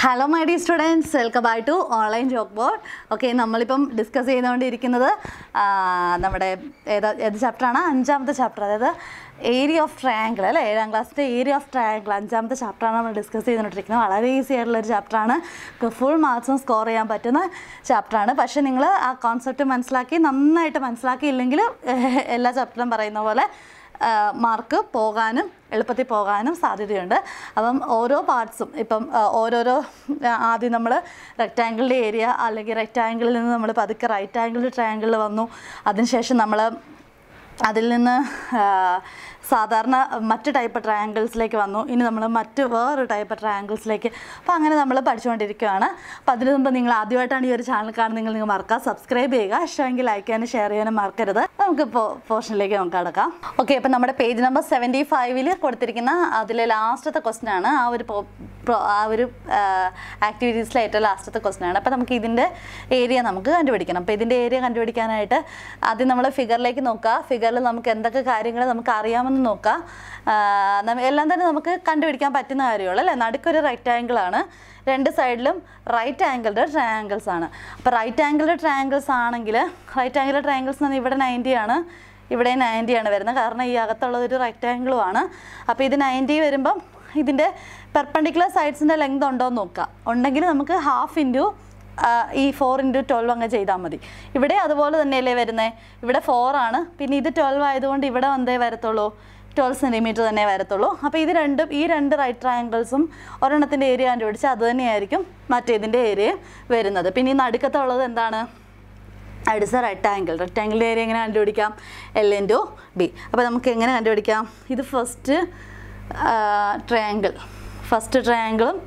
hello my dear students welcome by to online chalk board okay നമ്മളിപ്പം discuss ചെയ്തുകൊണ്ടിരിക്കുന്നത് ആ, നമ്മുടെ ഏതാ ഏത് ചാപ്റ്ററാണ് അഞ്ചാമത്തെ ചാപ്റ്റർ അതായത് ഏരിയ ഓഫ് ട്രയാങ്കിൾ അല്ലേ ഏഴാം ക്ലാസ്സിൻ്റെ ഏരിയ ഓഫ് ട്രയാങ്കിൾ അഞ്ചാമത്തെ ചാപ്റ്ററാണ് നമ്മൾ ഡിസ്കസ് ചെയ്തുകൊണ്ടിരിക്കുന്നത് വളരെ ഈസി ആയിട്ടുള്ള ഒരു ചാപ്റ്ററാണ് ഫുൾ മാർക്സും സ്കോർ ചെയ്യാൻ പറ്റുന്ന ചാപ്റ്ററാണ് പക്ഷേ നിങ്ങൾ ആ കോൺസെപ്റ്റ് മനസ്സിലാക്കി നന്നായിട്ട് മനസ്സിലാക്കിയില്ലെങ്കിൽ എല്ലാ ചാപ്റ്ററും പറയുന്ന പോലെ മാർക്ക് പോകാനും എളുപ്പത്തിൽ പോകാനും സാധ്യതയുണ്ട് അപ്പം ഓരോ പാർട്സും ഇപ്പം ആ, ഓരോരോ ആ, ആദ്യം നമ്മൾ റെക്റ്റാങ്കിളിൻ്റെ ഏരിയ അല്ലെങ്കിൽ റെക്റ്റാങ്കിളിൽ നിന്ന് നമ്മൾ പതുക്കെ റൈറ്റ് ആംഗിൾ ട്രയാങ്കിളിൽ വന്നു അതിനുശേഷം നമ്മൾ അതിൽ നിന്ന് ആ, സാധാരണ മറ്റ് ടൈപ്പ് ട്രയാങ്കിൾസിലേക്ക് വന്നു ഇനി നമ്മൾ മറ്റ് വേറൊരു ടൈപ്പ് ട്രയാങ്കിൾസിലേക്ക് അപ്പോൾ അങ്ങനെ നമ്മൾ പഠിച്ചുകൊണ്ടിരിക്കുകയാണ് അപ്പോൾ അതിന് മുമ്പ് നിങ്ങൾ ആദ്യമായിട്ടാണ് ഈ ഒരു ചാനൽ കാണുന്നെങ്കിൽ നിങ്ങൾ മറക്കുക സബ്സ്ക്രൈബ് ചെയ്യുക ഇഷ്ടമെങ്കിൽ ലൈക്ക് ചെയ്യാനും ഷെയർ ചെയ്യാനും മറക്കരുത് നമുക്ക് പോർഷനിലേക്ക് നമുക്ക് കടക്കാം ഓക്കെ അപ്പോൾ നമ്മുടെ പേജ് നമ്പർ സെവൻറ്റി ഫൈവിൽ കൊടുത്തിരിക്കുന്ന അതിലെ ലാസ്റ്റത്തെ ക്വസ്റ്റ്യൻ ആണ് ആ ഒരു po- pro- ആ ഒരു ആക്ടിവിറ്റീസിലെ ഏറ്റവും ലാസ്റ്റത്തെ ക്വസ്റ്റ്യൻ ആണ് അപ്പോൾ നമുക്ക് ഇതിൻ്റെ ഏരിയ നമുക്ക് കണ്ടുപിടിക്കണം അപ്പോൾ ഇതിൻ്റെ ഏരിയ കണ്ടുപിടിക്കാനായിട്ട് ആദ്യം നമ്മൾ ഫിഗറിലേക്ക് നോക്കുക ഫിഗറിൽ നമുക്ക് എന്തൊക്കെ കാര്യങ്ങൾ നമുക്ക് അറിയാമെന്ന് നോക്കാം ആ, നമ്മ- എല്ലാം തന്നെ നമുക്ക് കണ്ടുപിടിക്കാൻ പറ്റുന്ന കാര്യമുള്ളൂ അല്ലേ നടുക്കൊരു റെക്റ്റാങ്കിൾ ആണ് രണ്ട് സൈഡിലും റൈറ്റ് ആംഗിളുടെ ട്രയാങ്കിൾസ് ആണ് അപ്പോൾ റൈറ്റ് ആംഗിളുടെ ട്രയാങ്കിൾസ് ആണെങ്കിൽ റൈറ്റ് ആംഗിളുടെ ട്രയാങ്കിൾസ് എന്ന് ഇവിടെ നയൻറ്റി ആണ് ഇവിടെ നയൻറ്റി ആണ് വരുന്നത് കാരണം ഈ അകത്തുള്ളത് ഒരു റെക്റ്റാങ്കിളും ആണ് അപ്പോൾ ഇത് നയൻറ്റി വരുമ്പം ഇതിൻ്റെ പെർപ്പണ്ടിക്കുലർ സൈഡ്സിൻ്റെ ലെങ്ത് ഉണ്ടോ എന്ന് നോക്കുക ഉണ്ടെങ്കിൽ നമുക്ക് ഹാഫ് ഇൻറ്റു ഈ ഫോർ ഇൻറ്റു ട്വൽവ് അങ്ങ് ചെയ്താൽ മതി ഇവിടെ അതുപോലെ തന്നെയല്ലേ വരുന്നത് ഇവിടെ ഫോർ ആണ് പിന്നെ ഇത് ട്വൽവ് ആയതുകൊണ്ട് ഇവിടെ വന്നേ വരത്തുള്ളൂ ട്വൽവ് സെൻറ്റിമീറ്റർ തന്നെ വരത്തുള്ളൂ അപ്പോൾ ഇത് രണ്ടും ഈ രണ്ട് റൈറ്റ് ട്രയാങ്കിൾസും ഒരെണ്ണത്തിൻ്റെ ഏരിയ കണ്ടുപിടിച്ച് അത് തന്നെയായിരിക്കും മറ്റേതിൻ്റെ ഏരിയ വരുന്നത് പിന്നെ ഈ നടുക്കത്തുള്ളത് എന്താണ് അടുത്ത റെക്റ്റാങ്കിൾ റെക്റ്റാങ്കിളിൻ്റെ ഏരിയ എങ്ങനെ കണ്ടുപിടിക്കാം എൽ ഇൻറ്റു ബി അപ്പോൾ നമുക്ക് എങ്ങനെ കണ്ടുപിടിക്കാം ഇത് ഫസ്റ്റ് ട്രയാങ്കിൾ ഫസ്റ്റ് ട്രയാങ്കിളും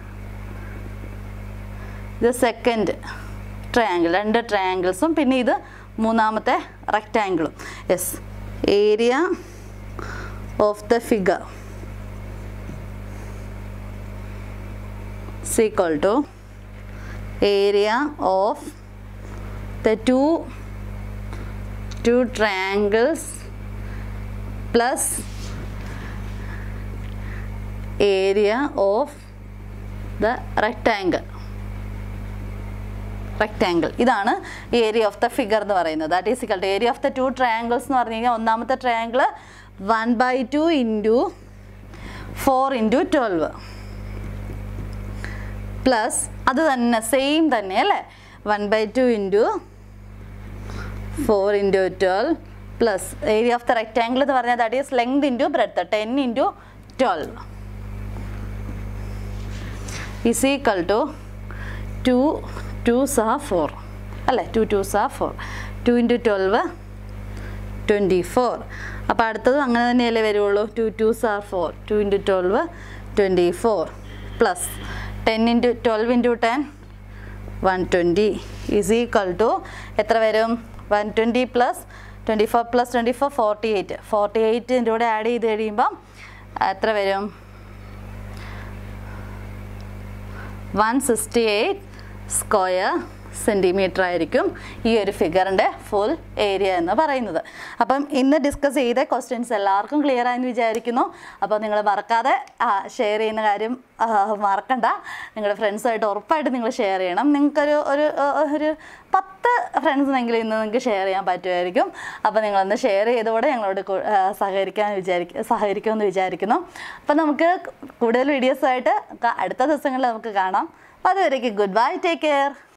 ഇത് സെക്കൻഡ് ട്രയാങ്കിൾ രണ്ട് ട്രയാങ്കിൾസും പിന്നെ ഇത് മൂന്നാമത്തെ റെക്റ്റാങ്കിളും yes area of the figure is equal to area of the two two triangles plus area of the rectangle rectangle ഇതാണ് ഏരിയ ഓഫ് ദ ഫിഗർ എന്ന് പറയുന്നത് that is equal to area of the two triangles എന്ന് പറഞ്ഞു കഴിഞ്ഞാൽ ഒന്നാമത്തെ triangle one by two into four into twelve plus അത് തന്നെ same തന്നെ അല്ലേ one by two into four into twelve plus area of the rectangle എന്ന് പറഞ്ഞാൽ that is length into breadth ten into twelve is equal to two two saw four അല്ലേ two two saw four two into twelve twenty four അപ്പോൾ അടുത്തത് അങ്ങനെ തന്നെയല്ലേ വരുള്ളൂ two two sir four two into twelve twenty four plus ten into twelve into ten one twenty is equal to എത്ര വരും one twenty plus twenty four plus twenty four forty eight forty എയ്റ്റിൻ്റെ കൂടെ add ചെയ്ത് കഴിയുമ്പം എത്ര വരും one sixty eight square centimetre ആയിരിക്കും ഈ ഒരു ഫിഗറിൻ്റെ ഫുൾ ഏരിയ എന്ന് പറയുന്നത് അപ്പം ഇന്ന് ഡിസ്കസ് ചെയ്ത ക്വസ്റ്റ്യൻസ് എല്ലാവർക്കും ക്ലിയർ ആയെന്ന് വിചാരിക്കുന്നു അപ്പോൾ നിങ്ങൾ മറക്കാതെ ഷെയർ ചെയ്യുന്ന കാര്യം ആ, മറക്കണ്ട നിങ്ങളുടെ ഫ്രണ്ട്സുമായിട്ട് ഉറപ്പായിട്ട് നിങ്ങൾ ഷെയർ ചെയ്യണം നിങ്ങൾക്കൊരു ഒരു ആ, ഒരു പത്ത് ഫ്രണ്ട്സിനെങ്കിലും ഇന്ന് നിങ്ങൾക്ക് ഷെയർ ചെയ്യാൻ പറ്റുമായിരിക്കും അപ്പോൾ നിങ്ങളൊന്ന് ഷെയർ ചെയ്തോടെ ഞങ്ങളോട് കു- ആ, സഹകരിക്കാൻ വിചാരിക്ക സഹകരിക്കുമെന്ന് വിചാരിക്കുന്നു അപ്പോൾ നമുക്ക് കൂടുതൽ വീഡിയോസായിട്ട് അടുത്ത ദിവസങ്ങളിൽ നമുക്ക് കാണാം അപ്പോൾ അതുവരേക്കും ഗുഡ് ബൈ ടേക്ക് കെയർ